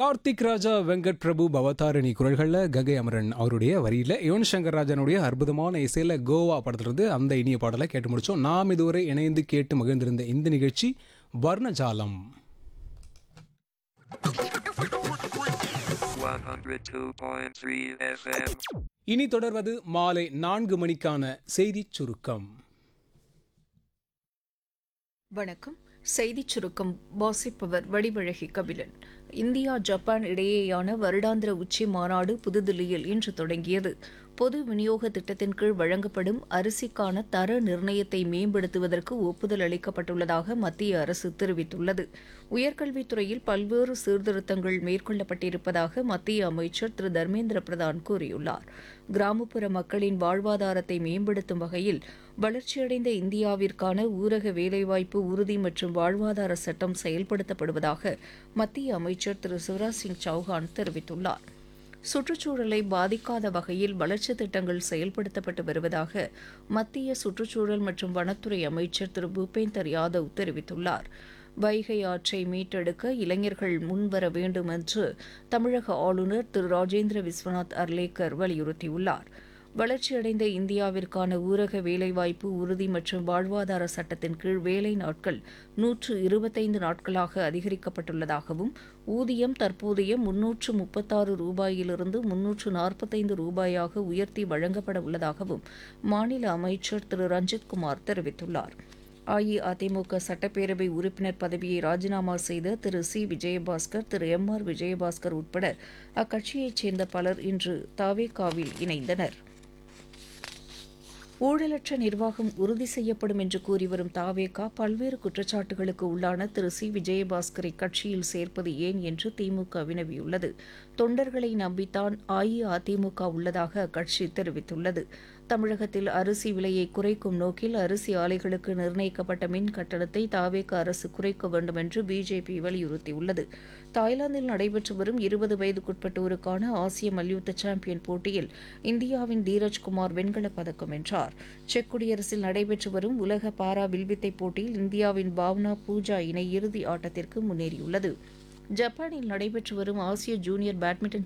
கார்த்திக் ராஜா வெங்கட் பிரபு பவதாரணி குரல்களில் கங்கை அமரன் அவருடைய வரியில் யுவன் சங்கர் ராஜனுடைய அற்புதமான இசையில் கோவா படத்திலிருந்து அந்த இனிய பாடலை கேட்டு முடிச்சோம் நாம் இதுவரை இணைந்து கேட்டு மகிழ்ந்திருந்த இந்த நிகழ்ச்சி வர்ணஜாலம் 102.3 FM. இனி தொடர்வது மாலை நான்கு மணிக்கான செய்திச் சுருக்கம் வணக்கம் செய்திச் சுருக்கம் வாசிப்பவர் வடிவழகி கபிலன் இந்தியா ஜப்பான் இடையேயான வருடாந்திர உச்சி மாநாடு புதுதில்லியில் இன்று தொடங்கியது பொது விநியோக திட்டத்தின் கீழ் வழங்கப்படும் அரிசிக்கான தர நிர்ணயத்தை மேம்படுத்துவதற்கு ஒப்புதல் அளிக்கப்பட்டுள்ளதாக மத்திய அரசு தெரிவித்துள்ளது உயர்கல்வித்துறையில் பல்வேறு சீர்திருத்தங்கள் மேற்கொள்ளப்பட்டிருப்பதாக மத்திய அமைச்சர் திரு தர்மேந்திர பிரதான் கூறியுள்ளார் கிராமப்புற மக்களின் வாழ்வாதாரத்தை மேம்படுத்தும் வகையில் வளர்ச்சியடைந்த இந்தியாவிற்கான ஊரக வேலைவாய்ப்பு உறுதி மற்றும் வாழ்வாதார சட்டம் செயல்படுத்தப்படுவதாக மத்திய அமைச்சர் திரு சிவராஜ் சிங் சௌஹான் தெரிவித்துள்ளார் சுற்றுச்சூழலை பாதிக்காத வகையில் வளர்ச்சித் திட்டங்கள் செயல்படுத்தப்பட்டு வருவதாக மத்திய சுற்றுச்சூழல் மற்றும் வனத்துறை அமைச்சர் திரு பூபேந்தர் யாதவ் தெரிவித்துள்ளார் வைகை ஆற்றை மீட்டெடுக்க இளைஞர்கள் முன்வர வேண்டும் என்று தமிழக ஆளுநர் திரு ராஜேந்திர விஸ்வநாத் அர்லேக்கர் வலியுறுத்தியுள்ளார் வளர்ச்சியடைந்த இந்தியாவிற்கான ஊரக வேலைவாய்ப்பு உறுதி மற்றும் வாழ்வாதார சட்டத்தின் கீழ் வேலை நாட்கள் நூற்று இருபத்தைந்து நாட்களாக அதிகரிக்கப்பட்டுள்ளதாகவும் ஊதியம் தற்போதைய முன்னூற்று முப்பத்தாறு ரூபாயிலிருந்து முன்னூற்று நாற்பத்தைந்து ரூபாயாக உயர்த்தி வழங்கப்பட உள்ளதாகவும் மாநில அமைச்சர் திரு ரஞ்சித்குமார் தெரிவித்துள்ளார் அஇஅதிமுக சட்டப்பேரவை உறுப்பினர் பதவியை ராஜினாமா செய்த Thiru C Vijayabaskar Thiru M R Vijayabaskar உட்பட அக்கட்சியைச் சேர்ந்த பலர் இன்று தாவேகாவில் இணைந்தனர் ஊழலற்ற நிர்வாகம் உறுதி செய்யப்படும் என்று கூறி வரும் தாவேகா பல்வேறு குற்றச்சாட்டுகளுக்கு உள்ளான திரு சி விஜயபாஸ்கரை கட்சியில் சேர்ப்பது ஏன் என்று திமுக வினவியுள்ளது தொண்டர்களை நம்பித்தான் அஇஅதிமுக உள்ளதாக அக்கட்சி தெரிவித்துள்ளது தமிழகத்தில் அரிசி விலையை குறைக்கும் நோக்கில் அரிசி ஆலைகளுக்கு நிர்ணயிக்கப்பட்ட மின் கட்டணத்தை தாவேக அரசு குறைக்க வேண்டும் என்று பிஜேபி வலியுறுத்தியுள்ளது தாய்லாந்தில் நடைபெற்று வரும் இருபது வயதுக்குட்பட்டோருக்கான ஆசிய மல்யுத்த சாம்பியன் போட்டியில் இந்தியாவின் தீரஜ்குமார் வெண்கலப் பதக்கம் வென்றார் செக் குடியரசில் நடைபெற்று வரும் உலக பாரா வில்வித்தை போட்டியில் இந்தியாவின் பாவ்னா பூஜா இணை இறுதி ஆட்டத்திற்கு முன்னேறியுள்ளது ஜப்பானில் நடைபெற்று வரும் ஆசிய ஜூனியர் பேட்மிண்டன்